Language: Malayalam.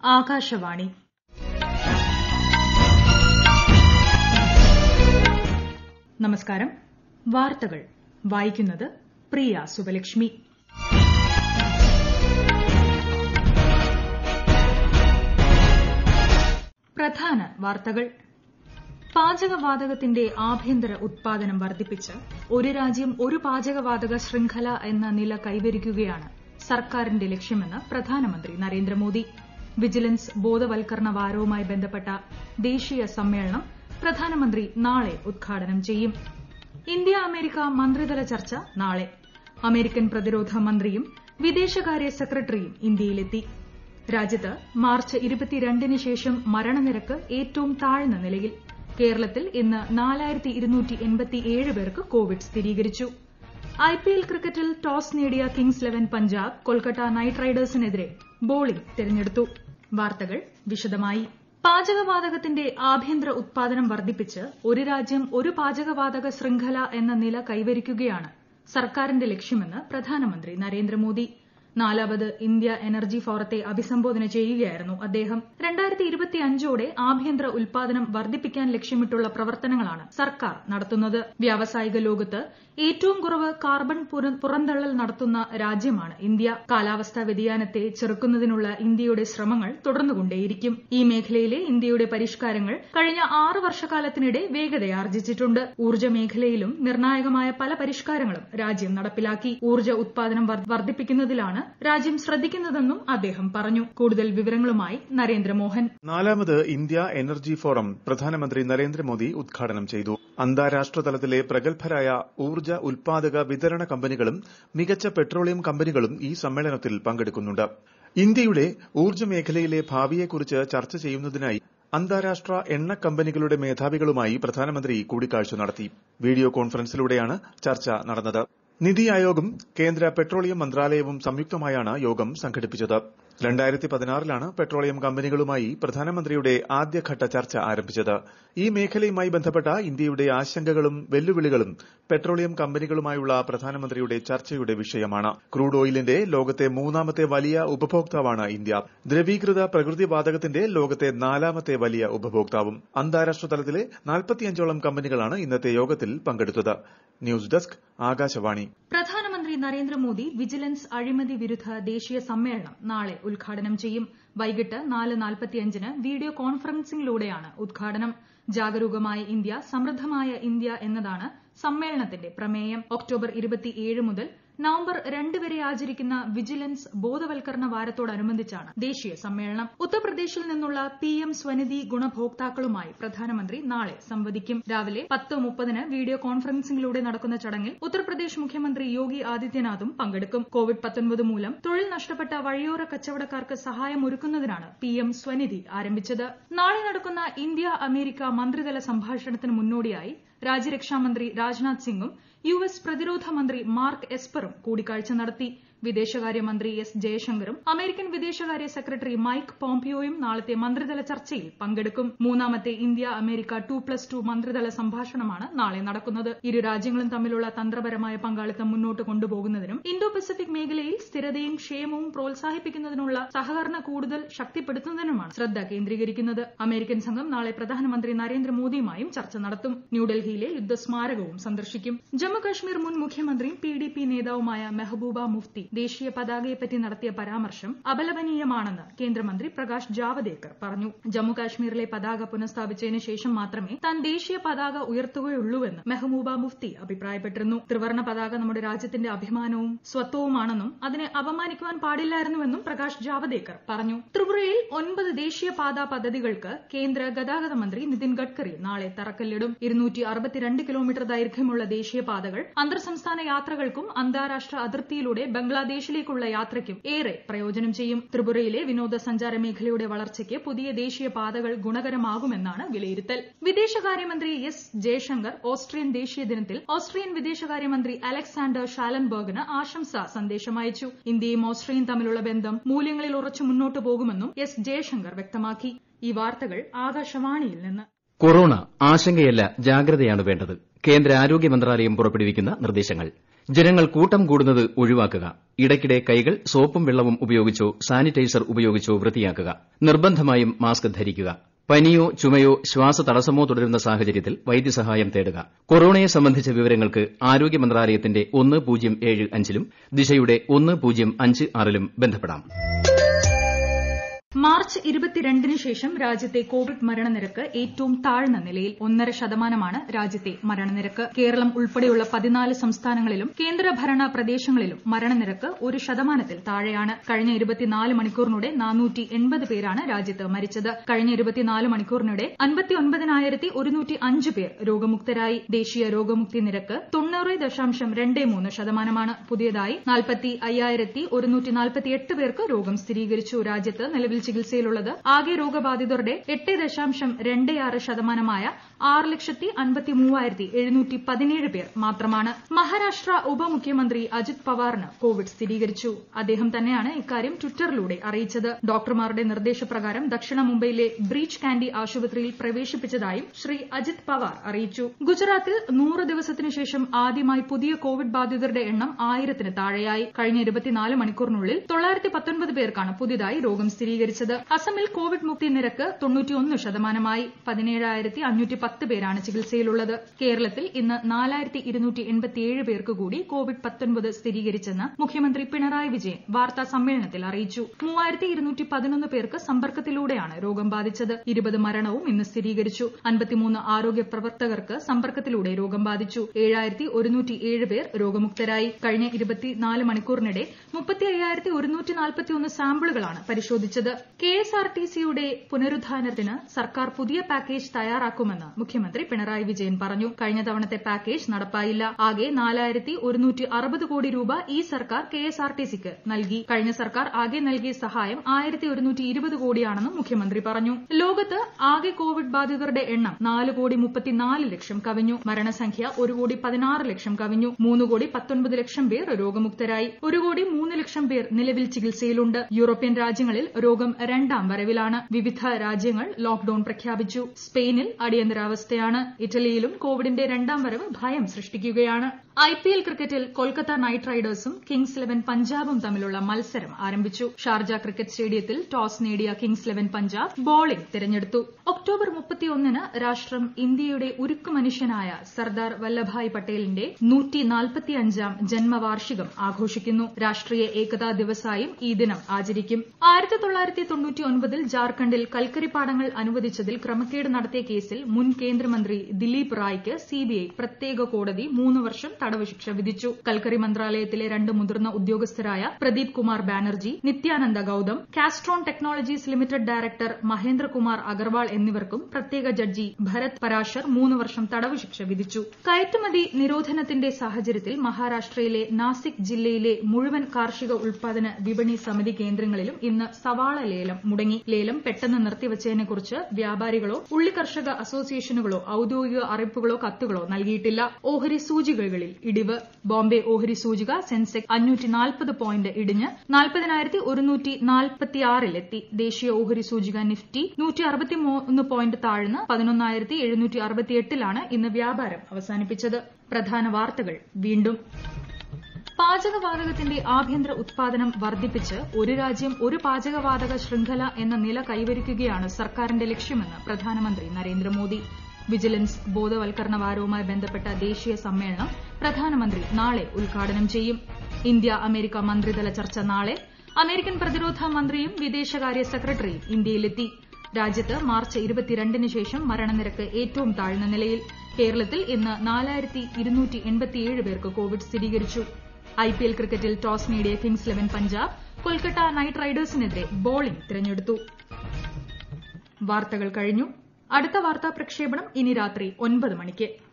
ആകാശവാണി നമസ്കാരം വാർത്തകൾ വായിക്കുന്നത് പ്രിയ സുബലക്ഷ്മി പ്രധാന വാർത്തകൾ പാചകവാതകത്തിന്റെ ആഭ്യന്തര ഉത്പാദനം വർദ്ധിപ്പിച്ച് ഒരു രാജ്യം ഒരു പാചകവാതക ശൃംഖല എന്ന നില കൈവരിക്കുകയാണ് സർക്കാരിന്റെ ലക്ഷ്യമെന്ന് പ്രധാനമന്ത്രി നരേന്ദ്രമോദി വിജിലൻസ് ബോധവൽക്കരണ വാരവുമായി ബന്ധപ്പെട്ട ദേശീയ സമ്മേളനം പ്രധാനമന്ത്രി നാളെ ഉദ്ഘാടനം ചെയ്യും ഇന്ത്യ അമേരിക്ക മന്ത്രിതല ചർച്ച നാളെ അമേരിക്കൻ പ്രതിരോധ മന്ത്രിയും വിദേശകാര്യ സെക്രട്ടറിയും ഇന്ത്യയിലെത്തി രാജ്യത്ത് മാർച്ച് ഇരുപത്തിരണ്ടിന് ശേഷം മരണനിരക്ക് ഏറ്റവും താഴ്ന്ന നിലയിൽ കേരളത്തിൽ ഇന്ന് നാലായിരത്തി ഇരുന്നൂറ്റി എൺപത്തിയേഴ് പേർക്ക് കോവിഡ് സ്ഥിരീകരിച്ചു ഐപിഎൽ ക്രിക്കറ്റിൽ ടോസ് നേടിയ kings eleven Punjab Kolkata knight റൈഡേഴ്സിനെതിരെ ബോളിംഗ് തിരഞ്ഞെടുത്തു വാർത്തകൾ വിശദമായി പാചകവാതകത്തിന്റെ ആഭ്യന്തര ഉത്പാദനം വർദ്ധിപ്പിച്ച് ഒരു രാജ്യം ഒരു പാചകവാതക ശൃംഖല എന്ന നില കൈവരിക്കുകയാണ് സർക്കാരിന്റെ ലക്ഷ്യമെന്ന് പ്രധാനമന്ത്രി നരേന്ദ്രമോദി നാലാമത് ഇന്ത്യ എനർജി ഫോറത്തെ അഭിസംബോധന ചെയ്യുകയായിരുന്നു അദ്ദേഹം ോടെ ആഭ്യന്തര ഉത്പാദനം വർദ്ധിപ്പിക്കാൻ ലക്ഷ്യമിട്ടുള്ള പ്രവർത്തനങ്ങളാണ് സർക്കാർ നടത്തുന്നത് വ്യാവസായിക ലോകത്ത് ഏറ്റവും കുറവ് കാർബൺ പുറന്തള്ളൽ നടത്തുന്ന രാജ്യമാണ് ഇന്ത്യ കാലാവസ്ഥാ വ്യതിയാനത്തെ ചെറുക്കുന്നതിനുള്ള ഇന്ത്യയുടെ ശ്രമങ്ങൾ തുടർന്നുകൊണ്ടേയിരിക്കും ഈ മേഖലയിലെ ഇന്ത്യയുടെ പരിഷ്കാരങ്ങൾ കഴിഞ്ഞ ആറ് വർഷക്കാലത്തിനിടെ വേഗതയാർജിച്ചിട്ടുണ്ട് ഊർജ്ജ മേഖലയിലും നിർണായകമായ പല പരിഷ്കാരങ്ങളും രാജ്യം നടപ്പിലാക്കി ഊർജ്ജ ഉത്പാദനം വർദ്ധിപ്പിക്കുന്നതിലാണ് രാജ്യം ശ്രദ്ധിക്കുന്നതെന്നും അദ്ദേഹം പറഞ്ഞു കൂടുതൽ വിവരങ്ങളുമായി നരേന്ദ്രമോഹൻ നാലാമത് ഇന്ത്യ എനർജി ഫോറം പ്രധാനമന്ത്രി നരേന്ദ്രമോദി ഉദ്ഘാടനം ചെയ്തു അന്താരാഷ്ട്ര തലത്തിലെ പ്രഗത്ഭരായ ഊർജ്ജ ഉൽപാദക വിതരണ കമ്പനികളും മികച്ച പെട്രോളിയം കമ്പനികളും ഈ സമ്മേളനത്തിൽ പങ്കെടുക്കുന്നുണ്ട് ഇന്ത്യയുടെ ഊർജ്ജ മേഖലയിലെ ഭാവിയെക്കുറിച്ച് ചർച്ച ചെയ്യുന്നതിനായി അന്താരാഷ്ട്ര എണ്ണ കമ്പനികളുടെ മേധാവികളുമായി പ്രധാനമന്ത്രി കൂടിക്കാഴ്ച നടത്തി വീഡിയോ കോൺഫറൻസിലൂടെയാണ് ചർച്ച നടന്നത് നിതി ആയോഗും കേന്ദ്ര പെട്രോളിയം മന്ത്രാലയവും സംയുക്തമായാണ് യോഗം സംഘടിപ്പിച്ചത് രണ്ടായിരത്തി പതിനാറിലാണ് പെട്രോളിയം കമ്പനികളുമായി പ്രധാനമന്ത്രിയുടെ ആദ്യഘട്ട ചർച്ച ആരംഭിച്ചത് ഈ മേഖലയുമായി ബന്ധപ്പെട്ട ഇന്ത്യയുടെ ആശങ്കകളും വെല്ലുവിളികളും പെട്രോളിയം കമ്പനികളുമായുള്ള പ്രധാനമന്ത്രിയുടെ ചർച്ചയുടെ വിഷയമാണ് ക്രൂഡ് ഓയിലിന്റെ ലോകത്തെ മൂന്നാമത്തെ വലിയ ഉപഭോക്താവാണ് ഇന്ത്യ ദ്രവീകൃത പ്രകൃതിവാതകത്തിന്റെ ലോകത്തെ നാലാമത്തെ വലിയ ഉപഭോക്താവും അന്താരാഷ്ട്ര തലത്തിലെ നാൽപ്പത്തിയഞ്ചോളം കമ്പനികളാണ് ഇന്നത്തെ യോഗത്തിൽ പങ്കെടുത്തത് ന്യൂസ് ഡെസ്ക് ആകാശവാണി പ്രധാനമന്ത്രി നരേന്ദ്രമോദി വിജിലൻസ് അഴിമതി വിരുദ്ധ ദേശീയ സമ്മേളനം നാളെ ഉദ്ഘാടനം ചെയ്യും വൈകിട്ട് നാല് നാൽപ്പത്തിയഞ്ചിന് വീഡിയോ കോൺഫറൻസിംഗിലൂടെയാണ് ഉദ്ഘാടനം ജാഗരൂകമായ ഇന്ത്യ സമൃദ്ധമായ ഇന്ത്യ എന്നതാണ് സമ്മേളനത്തിന്റെ പ്രമേയം ഒക്ടോബർ മുതൽ നവംബർ രണ്ട് വരെ ആചരിക്കുന്ന വിജിലൻസ് ബോധവൽക്കരണ വാരത്തോടനുബന്ധിച്ചാണ് ദേശീയ സമ്മേളനം ഉത്തർപ്രദേശിൽ നിന്നുള്ള പി എം സ്വനിധി ഗുണഭോക്താക്കളുമായി പ്രധാനമന്ത്രി നാളെ സംവദിക്കും രാവിലെ പത്ത് മുപ്പതിന് വീഡിയോ കോൺഫറൻസിംഗിലൂടെ നടക്കുന്ന ചടങ്ങിൽ ഉത്തർപ്രദേശ് മുഖ്യമന്ത്രി യോഗി ആദിത്യനാഥും പങ്കെടുക്കും കോവിഡ് മൂലം തൊഴിൽ നഷ്ടപ്പെട്ട വഴിയോര കച്ചവടക്കാർക്ക് സഹായമൊരുക്കുന്നതിനാണ് പി എം സ്വനിധി ആരംഭിച്ചത് നാളെ നടക്കുന്ന ഇന്ത്യ അമേരിക്ക മന്ത്രിതല സംഭാഷണത്തിന് മുന്നോടിയായി രാജ്യരക്ഷാമന്ത്രി രാജ്നാഥ് സിംഗും യു എസ് പ്രതിരോധ മന്ത്രി മാർക്ക് എസ്പറും കൂടിക്കാഴ്ച നടത്തി വിദേശകാര്യമന്ത്രി എസ് ജയശങ്കറും അമേരിക്കൻ വിദേശകാര്യ സെക്രട്ടറി മൈക്ക് പോംപിയോയും നാളത്തെ മന്ത്രിതല ചർച്ചയിൽ പങ്കെടുക്കും മൂന്നാമത്തെ India America two plus two മന്ത്രിതല സംഭാഷണമാണ് നാളെ നടക്കുന്നത് ഇരു രാജ്യങ്ങളും തമ്മിലുള്ള തന്ത്രപരമായ പങ്കാളിത്തം മുന്നോട്ട് കൊണ്ടുപോകുന്നതിനും ഇന്തോ പസഫിക് മേഖലയിൽ സ്ഥിരതയും ക്ഷേമവും പ്രോത്സാഹിപ്പിക്കുന്നതിനുള്ള സഹകരണം കൂടുതൽ ശക്തിപ്പെടുത്തുന്നതിനുമാണ് ശ്രദ്ധ കേന്ദ്രീകരിക്കുന്നത് അമേരിക്കൻ സംഘം നാളെ പ്രധാനമന്ത്രി നരേന്ദ്രമോദിയുമായും ചർച്ച നടത്തും ന്യൂഡൽഹിയിലെ യുദ്ധസ്മാരകവും സന്ദർശിക്കും ജമ്മുകശ്മീർ മുൻ മുഖ്യമന്ത്രിയും പി ഡി പി നേതാവുമായ മെഹബൂബ മുഫ്തി ദേശീയ പതാകയെപ്പറ്റി നടത്തിയ പരാമർശം അപലപനീയമാണെന്ന് കേന്ദ്രമന്ത്രി പ്രകാശ് ജാവദേക്കർ പറഞ്ഞു ജമ്മുകാശ്മീരിലെ പതാക പുനഃസ്ഥാപിച്ചതിന് ശേഷം മാത്രമേ താൻ ദേശീയ പതാക ഉയർത്തുകയുള്ളൂവെന്ന് മെഹബൂബ മുഫ്തി അഭിപ്രായപ്പെട്ടിരുന്നു ത്രിവർണ്ണ പതാക നമ്മുടെ രാജ്യത്തിന്റെ അഭിമാനവും സ്വത്വവുമാണെന്നും അതിനെ അപമാനിക്കുവാൻ പാടില്ലായിരുന്നുവെന്നും പ്രകാശ് ജാവദേക്കർ പറഞ്ഞു ത്രിപുരയിൽ ഒൻപത് ദേശീയപാതാ പദ്ധതികൾക്ക് കേന്ദ്ര ഗതാഗത മന്ത്രി നിതിൻ ഗഡ്കറി നാളെ തറക്കല്ലിടും കിലോമീറ്റർ ദൈർഘ്യമുള്ള ദേശീയപാതകൾ അന്തർ സംസ്ഥാന യാത്രകൾക്കും അന്താരാഷ്ട്ര അതിർത്തിയിലൂടെ ബംഗ്ലാദേശിലേക്കുള്ള യാത്രയ്ക്കും ഏറെ പ്രയോജനം ചെയ്യും ത്രിപുരയിലെ വിനോദസഞ്ചാര മേഖലയുടെ വളർച്ചയ്ക്ക് പുതിയ ദേശീയ പാതകൾ ഗുണകരമാകുമെന്നാണ് വിലയിരുത്തൽ വിദേശകാര്യമന്ത്രി എസ് ജയശങ്കർ ഓസ്ട്രിയൻ ദേശീയ ദിനത്തിൽ ഓസ്ട്രിയൻ വിദേശകാര്യമന്ത്രി അലക്സാണ്ടർ ഷാലൻബർഗിന് ആശംസാ സന്ദേശം അയച്ചു ഇന്ത്യയും ഓസ്ട്രിയയും തമ്മിലുള്ള ബന്ധം മൂല്യങ്ങളിൽ ഉറച്ചു മുന്നോട്ടു പോകുമെന്നും എസ് ജയശങ്കർ വ്യക്തമാക്കി ഈ വാർത്തകൾ ആകാശവാണിയിൽ നിന്ന് കൊറോണ ആശങ്കയല്ല ജാഗ്രതയാണ് വേണ്ടത് കേന്ദ്ര ആരോഗ്യ മന്ത്രാലയം പുറപ്പെടുവിക്കുന്ന നിർദ്ദേശങ്ങൾ ജനങ്ങൾ കൂട്ടം കൂടുന്നത് ഒഴിവാക്കുക ഇടയ്ക്കിടെ കൈകൾ സോപ്പും വെള്ളവും ഉപയോഗിച്ചോ സാനിറ്റൈസർ ഉപയോഗിച്ചോ വൃത്തിയാക്കുക നിർബന്ധമായും മാസ്ക് ധരിക്കുക പനിയോ ചുമയോ ശ്വാസതടസ്സമോ തുടരുന്ന സാഹചര്യത്തിൽ വൈദ്യസഹായം തേടുക കൊറോണയെ സംബന്ധിച്ച വിവരങ്ങൾക്ക് ആരോഗ്യ മന്ത്രാലയത്തിന്റെ ഒന്ന് പൂജ്യം ഏഴ് അഞ്ചിലും ദിശയുടെ ഒന്ന് പൂജ്യം അഞ്ച് ആറിലും ബന്ധപ്പെടാം മാർച്ച് ഇരുപത്തിരണ്ടിന് ശേഷം രാജ്യത്തെ കോവിഡ് മരണനിരക്ക് ഏറ്റവും താഴ്ന്ന നിലയിൽ ഒന്നര ശതമാനമാണ് രാജ്യത്തെ മരണനിരക്ക് കേരളം ഉൾപ്പെടെയുള്ള പതിനാല് സംസ്ഥാനങ്ങളിലും കേന്ദ്രഭരണ പ്രദേശങ്ങളിലും മരണനിരക്ക് ഒരു ശതമാനത്തിൽ താഴെയാണ് കഴിഞ്ഞ ഇരുപത്തിനാല് മണിക്കൂറിനിടെ നാനൂറ്റി എൺപത് പേരാണ് രാജ്യത്ത് മരിച്ചത് കഴിഞ്ഞ ഇരുപത്തിനാല് മണിക്കൂറിനിടെ അൻപത്തിയൊൻപതിനായിരത്തി ഒരുന്നൂറ്റി അഞ്ച് പേർ രോഗമുക്തരായി ദേശീയ രോഗമുക്തി നിരക്ക് തൊണ്ണൂറ് ദശാംശം രണ്ട് മൂന്ന് ശതമാനമാണ് പുതിയതായി നാൽപ്പത്തി അയ്യായിരത്തി ഒരുന്നൂറ്റി നാൽപ്പത്തിയെട്ട് പേർക്ക് രോഗം സ്ഥിരീകരിച്ചു രാജ്യത്ത് നിലവിൽ ചികിത്സയിലുള്ളത് ആകെ രോഗബാധിതരുടെ എട്ട് ദശാംശം രണ്ട് ആറ് ശതമാനമായ ആറ് ലക്ഷത്തി അൻപത്തി മൂവായിരത്തി എഴുന്നൂറ്റി പതിനേഴ് പേർ മാത്രമാണ് മഹാരാഷ്ട്ര ഉപമുഖ്യമന്ത്രി അജിത് പവാറിന് കോവിഡ് സ്ഥിരീകരിച്ചു അദ്ദേഹം തന്നെയാണ് ഇക്കാര്യം ട്വിറ്ററിലൂടെ അറിയിച്ചത് ഡോക്ടർമാരുടെ നിർദ്ദേശപ്രകാരം ദക്ഷിണ മുംബൈയിലെ ബ്രീച്ച് കാൻഡി ആശുപത്രിയിൽ പ്രവേശിപ്പിച്ചതായും ശ്രീ അജിത് പവാർ അറിയിച്ചു ഗുജറാത്തിൽ നൂറ് ദിവസത്തിനു ശേഷം ആദ്യമായി പുതിയ കോവിഡ് ബാധിതരുടെ എണ്ണം ആയിരത്തിന് താഴെയായി കഴിഞ്ഞ ഇരുപത്തിനാല് മണിക്കൂറിനുള്ളിൽ തൊള്ളായിരത്തി പത്തൊൻപത് പേർക്കാണ് പുതിയതായി രോഗം സ്ഥിരീകരിച്ചത് അസമിൽ കോവിഡ് മുക്തി നിരക്ക് തൊണ്ണൂറ്റിയൊന്ന് ശതമാനമായി പതിനേഴായിരത്തി അഞ്ഞൂറ്റി പത്ത് പേരാണ് ചികിത്സയിലുള്ളത് കേരളത്തിൽ ഇന്ന് നാലായിരത്തി ഇരുന്നൂറ്റി എൺപത്തിയേഴ് പേർക്ക് കൂടി കോവിഡ് പത്തൊൻപത് സ്ഥിരീകരിച്ചെന്ന് മുഖ്യമന്ത്രി പിണറായി വിജയൻ വാർത്താ സമ്മേളനത്തിൽ അറിയിച്ചു മൂവായിരത്തി ഇരുന്നൂറ്റി പതിനൊന്ന് പേർക്ക് സമ്പർക്കത്തിലൂടെയാണ് രോഗം ബാധിച്ചത് ഇരുപത് മരണവും ഇന്ന് സ്ഥിരീകരിച്ചു അൻപത്തിമൂന്ന് ആരോഗ്യ പ്രവർത്തകർക്ക് സമ്പർക്കത്തിലൂടെ രോഗം ബാധിച്ചു ഏഴായിരത്തി ഒരുന്നൂറ്റി ഏഴ് പേർ രോഗമുക്തരായി കഴിഞ്ഞ ഇരുപത്തിനാല് മണിക്കൂറിനിടെ മുപ്പത്തി അയ്യായിരത്തി ഒരുന്നൂറ്റി നാൽപ്പത്തിയൊന്ന് സാമ്പിളുകളാണ് പരിശോധിച്ചത് കെ എസ് ആർ ടി സിയുടെ പുനരുദ്ധാരണത്തിന് സർക്കാർ പുതിയ പാക്കേജ് തയ്യാറാക്കുമെന്ന് മുഖ്യമന്ത്രി പിണറായി വിജയൻ പറഞ്ഞു കഴിഞ്ഞ തവണത്തെ പാക്കേജ് നടപ്പായില്ല ആകെ നാലായിരത്തി ഒരുന്നൂറ്റി അറുപത് കോടി രൂപ ഈ സർക്കാർ കെ എസ് ആർ ടി സിക്ക് നൽകി കഴിഞ്ഞ സർക്കാർ ആകെ നൽകിയ സഹായം ആയിരത്തി ഒരുന്നൂറ്റി ഇരുപത് കോടിയാണെന്നും മുഖ്യമന്ത്രി പറഞ്ഞു ലോകത്ത് ആകെ കോവിഡ് ബാധിതരുടെ എണ്ണം നാല് കോടി മുപ്പത്തിനാല് ലക്ഷം കവിഞ്ഞു മരണസംഖ്യ ഒരു കോടി പതിനാറ് ലക്ഷം കവിഞ്ഞു മൂന്ന് കോടി പത്തൊൻപത് ലക്ഷം പേർ രോഗമുക്തരായി ഒരു കോടി മൂന്ന് ലക്ഷം പേർ നിലവിൽ ചികിത്സയിലുണ്ട് യൂറോപ്യൻ രാജ്യങ്ങളിൽ രോഗം രണ്ടാം വരവിലാണ് വിവിധ രാജ്യങ്ങൾ ലോക്ഡൌൺ പ്രഖ്യാപിച്ചു സ്പെയിനിൽ അടിയന്തരാവസ്ഥയാണ് ഇറ്റലിയിലും കോവിഡിന്റെ രണ്ടാം വരവ് ഭയം സൃഷ്ടിക്കുകയാണ് ഐപിഎൽ ക്രിക്കറ്റിൽ കൊൽക്കത്ത നൈറ്റ് റൈഡേഴ്സും കിങ്സ് ഇലവൻ പഞ്ചാബും തമ്മിലുള്ള മത്സരം ആരംഭിച്ചു ഷാർജ ക്രിക്കറ്റ് സ്റ്റേഡിയത്തിൽ ടോസ് നേടിയ കിങ്സ് ഇലവൻ പഞ്ചാബ് ബോളിംഗ് തിരഞ്ഞെടുത്തു ഒക്ടോബർ മുപ്പത്തിയൊന്നിന് രാഷ്ട്രം ഇന്ത്യയുടെ ഉരുക്കുമനുഷ്യനായ സർദാർ വല്ലഭായ് പട്ടേലിന്റെ നൂറ്റി നാൽപ്പത്തിയഞ്ചാം ജന്മവാർഷികം ആഘോഷിക്കുന്നു രാഷ്ട്രീയ ഏകതാ ദിവസായും ഈ ദിനം ആചരിക്കും ആയിരത്തി തൊള്ളായിരത്തി തൊണ്ണൂറ്റി ഒൻപതിൽ ജാർഖണ്ഡിൽ കൽക്കരിപ്പാടങ്ങൾ അനുവദിച്ചതിൽ ക്രമക്കേട് നടത്തിയ കേസിൽ മുൻ കേന്ദ്രമന്ത്രി ദിലീപ് റായ്ക്ക് സിബിഐ പ്രത്യേക കോടതി മൂന്ന് വർഷം തടവ് ശിക്ഷ വിധിച്ചു കൽക്കരി മന്ത്രാലയത്തിലെ രണ്ട് മുതിർന്ന ഉദ്യോഗസ്ഥരായ Pradeep Kumar Banerjee Nityananda Gautam Castron technologies limited director Mahendrakumar Agarwal എന്നിവർക്കും പ്രത്യേക ജഡ്ജി ഭരത് പരാശർ മൂന്ന് വർഷം തടവ് ശിക്ഷ വിധിച്ചു കയറ്റുമതി നിരോധനത്തിന്റെ സാഹചര്യത്തിൽ മഹാരാഷ്ട്രയിലെ നാസിക് ജില്ലയിലെ മുഴുവൻ കാർഷിക ഉൽപാദന വിപണി സമിതി കേന്ദ്രങ്ങളിലും ഇന്ന് സവാള ലേലം മുടങ്ങി ലേലം പെട്ടെന്ന് നിർത്തിവച്ചതിനെക്കുറിച്ച് വ്യാപാരികളോ ഉള്ളി കർഷക അസോസിയേഷനുകളോ ഔദ്യോഗിക അറിയിപ്പുകളോ കത്തുകളോ നൽകിയിട്ടില്ല ഓഹരി സൂചികകളിൽ ഇടിവ് ബോംബെ ഓഹരി സൂചിക സെൻസെക്സ് അഞ്ഞൂറ്റി നാൽപ്പത് പോയിന്റ് ഇടിഞ്ഞ് നാൽപ്പതിനായിരത്തി ഒരുന്നൂറ്റി നാൽപ്പത്തിയാറിലെത്തി ദേശീയ ഓഹരി സൂചിക നിഫ്റ്റി നൂറ്റി അറുപത്തിമൂന്ന് പോയിന്റ് താഴ്ന്ന് പതിനൊന്നായിരത്തി എഴുന്നൂറ്റി അറുപത്തിയെട്ടിലാണ് ഇന്ന് വ്യാപാരം അവസാനിപ്പിച്ചത് പ്രധാന വാർത്തകൾ വീണ്ടും പാചകവാതകത്തിന്റെ ആഭ്യന്തര ഉത്പാദനം വർദ്ധിപ്പിച്ച് ഒരു രാജ്യം ഒരു പാചകവാതക ശൃംഖല എന്ന നില കൈവരിക്കുകയാണ് സർക്കാരിന്റെ ലക്ഷ്യമെന്ന് പ്രധാനമന്ത്രി നരേന്ദ്രമോദി വിജിലൻസ് ബോധവൽക്കരണ വാരവുമായി ബന്ധപ്പെട്ട ദേശീയ സമ്മേളനം പ്രധാനമന്ത്രി നാളെ ഉദ്ഘാടനം ചെയ്യും ഇന്ത്യ അമേരിക്ക മന്ത്രിതല ചർച്ച നാളെ അമേരിക്കൻ പ്രതിരോധ മന്ത്രിയും വിദേശകാര്യ സെക്രട്ടറിയും ഇന്ത്യയിലെത്തി രാജ്യത്ത് മാർച്ച് ഇരുപത്തിരണ്ടിന് ശേഷം മരണനിരക്ക് ഏറ്റവും താഴ്ന്ന നിലയിൽ കേരളത്തിൽ ഇന്ന് നാലായിരത്തി ഇരുന്നൂറ്റി എൺപത്തിയേഴ് പേർക്ക് കോവിഡ് സ്ഥിരീകരിച്ചു ഐപിഎൽ ക്രിക്കറ്റിൽ ടോസ് നേടിയ kings eleven Punjab Kolkata knight റൈഡേഴ്സിനെതിരെ ബോളിംഗ് തിരഞ്ഞെടുത്തു വാർത്തകൾ കഴിഞ്ഞു അടുത്ത വാർത്താ പ്രക്ഷേപണം ഇനി രാത്രി ഒൻപത് മണിക്ക്